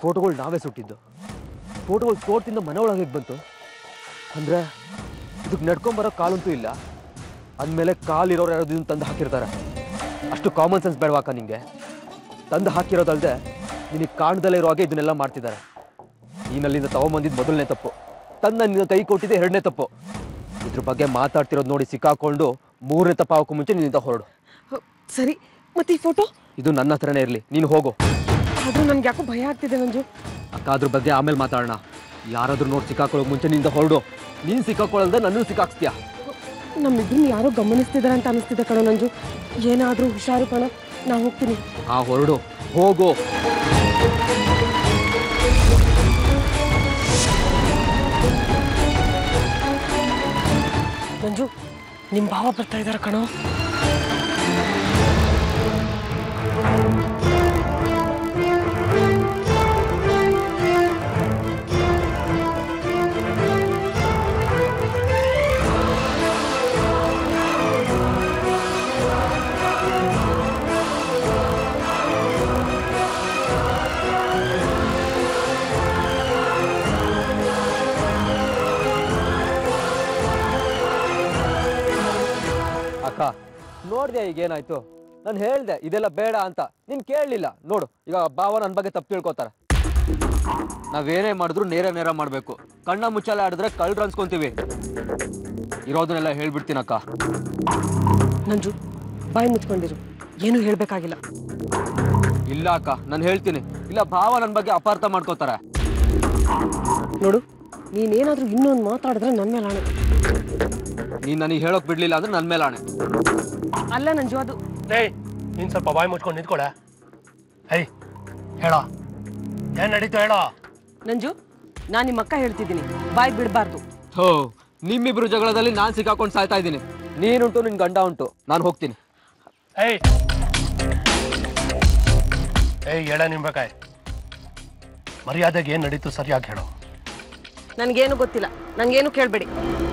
ಫೋಟೋಗಳು ನಾವೇ ಸುಟ್ಟಿದ್ದು ಫೋಟೋಗಳು ಕೋರ್ಟಿಂದ ಮನೆ ಒಳಗೆ ಹೇಗ್ ಬಂತು ಅಂದರೆ ಇದಕ್ಕೆ ನಡ್ಕೊಂಬರೋ ಕಾಲಂತೂ ಇಲ್ಲ ಅಂದಮೇಲೆ ಕಾಲಿರೋರು ಯಾರಾದ್ರು ಇದನ್ನ ತಂದು ಹಾಕಿರ್ತಾರೆ ಅಷ್ಟು ಕಾಮನ್ ಸೆನ್ಸ್ ಬೇಡವಾಕ ನಿಂಗೆ ತಂದು ಹಾಕಿರೋದಲ್ದೆ ನಿನಗೆ ಕಾಣ್ದಲ್ಲೇ ಇರೋ ಹಾಗೆ ಇದನ್ನೆಲ್ಲ ಮಾಡ್ತಿದ್ದಾರೆ ನೀನಲ್ಲಿಂದ ತಗೊಂಬಂದಿದ್ದು ಮೊದಲನೇ ತಪ್ಪು ತಂದು ನಿನ್ನ ಕೈ ಕೊಟ್ಟಿದ್ದೆ ಎರಡನೇ ತಪ್ಪು ಇದ್ರ ಬಗ್ಗೆ ಮಾತಾಡ್ತಿರೋದು ನೋಡಿ ಸಿಕ್ಕಾಕೊಂಡು ಮೂರನೇ ತಪ್ಪು ಆಗೋಕ್ಕೂ ಮುಂಚೆ ನಿನ್ನಿಂದ ಹೊರಡು ಹ, ಸರಿ ಮತ್ತೆ ಈ ಫೋಟೋ ಇದು ನನ್ನ ಹತ್ರನೇ ಇರಲಿ ನೀನು ಹೋಗು ಆದ್ರೂ ನನ್ಗೆ ಯಾಕೋ ಭಯ ಆಗ್ತಿದೆ ಮಂಜು ಅಕ್ಕ ಅದ್ರ ಬಗ್ಗೆ ಆಮೇಲೆ ಮಾತಾಡೋಣ ಯಾರಾದ್ರೂ ನೋಡಿ ಸಿಕ್ಕಾಕೊಳ್ಳೋ ಮುಂಚೆ ನಿಂದ ಹೊರಡು ನೀನು ಸಿಕ್ಕಾಕೊಳ್ಳಲ್ದೆ ನನ್ನನ್ನು ಸಿಕ್ಕಾಕ್ಸ್ತೀಯ ನಮ್ಮಿಬ್ಬರನ್ನ ಯಾರೋ ಗಮನಿಸ್ತಿದಾರೆ ಅಂತ ಅನಿಸ್ತಿದೆ ಕಣೋ ನಂಜು ಏನಾದ್ರೂ ಹುಷಾರು ಕಣ ನಾ ಹೋಗ್ತೀನಿ ಆ ಹೊರಡು ಹೋಗು ಮಂಜು ನಿಮ್ ಭಾವ ಬರ್ತಾ ಇದಾರೆ ಕಣೋ ಅಕ್ಕ ನೋಡ್ದೆ ಈಗ ಏನಾಯ್ತು ನಾನು ಹೇಳ್ದೆ ಇದೆಲ್ಲ ಬೇಡ ಅಂತ ನೀನ್ ಕೇಳಲಿಲ್ಲ ನೋಡು ಈಗ ಭಾವ ನನ್ನ ಬಗ್ಗೆ ತಪ್ಪು ತಿಳ್ಕೊತಾರೆ ನಾವೇನೇ ಮಾಡಿದ್ರು ನೇರ ನೇರ ಮಾಡಬೇಕು ಕಣ್ಣ ಮುಚ್ಚಾಲೆ ಆಡಿದ್ರೆ ಕಳ್ರು ಅನ್ಸ್ಕೊಂತೀವಿ ಇರೋದನ್ನೆಲ್ಲ ಹೇಳ್ಬಿಡ್ತೀನಿ ಅಕ್ಕ ನಂಜು ಬಾಯಿ ಮುಚ್ಕೊಂಡಿರು ಏನು ಹೇಳ್ಬೇಕಾಗಿಲ್ಲ ಇಲ್ಲ ಅಕ್ಕ ನಾನು ಹೇಳ್ತೀನಿ ಇಲ್ಲ ಭಾವ ನನ್ನ ಬಗ್ಗೆ ಅಪಾರ್ಥ ಮಾಡ್ಕೋತಾರೆ ನೋಡು ನೀನೇನಾದ್ರೂ ಇನ್ನೊಂದು ಮಾತಾಡಿದ್ರೆ ನನ್ನ ಮೇಲೆ ಆಣೆ ನೀನ್ ನನಗೆ ಹೇಳೋಕ್ ಬಿಡ್ಲಿಲ್ಲ ಅಂದ್ರೆ ನನ್ನ ಮೇಲೆ ಆಣೆ ಅಲ್ಲ ನಂಜು ಅದು ಏಯ್ ನೀನು ಸ್ವಲ್ಪ ಬಾಯಿ ಮುಚ್ಕೊಂಡು ನಿಂತ್ಕೊಳೆ ಏಯ್ ಹೇಳೋ ಏನು ನಡೀತು ಹೇಳೋ ನಂಜು ನಾನು ನಿಮ್ಮ ಅಕ್ಕ ಹೇಳ್ತಿದ್ದೀನಿ ಬಾಯಿ ಬಿಡಬಾರ್ದು ಹೋ ನಿಮ್ಮಿಬ್ರು ಜಗಳದಲ್ಲಿ ನಾನು ಸಿಕ್ಕಾಕೊಂಡು ಸಾಯ್ತಾ ಇದ್ದೀನಿ ನೀನುಂಟು ನಿನ್ ಗಂಡ ಉಂಟು ನಾನು ಹೋಗ್ತೀನಿ ಏಯ್ ಏಯ್ ಹೇಳ ನಿಂಬೇಕಾಯ್ ಮರ್ಯಾದೆಗೆ ಏನು ನಡೀತು ಸರಿಯಾಗಿ ಹೇಳು ನನಗೇನು ಗೊತ್ತಿಲ್ಲ ನಂಗೇನು ಕೇಳಬೇಡಿ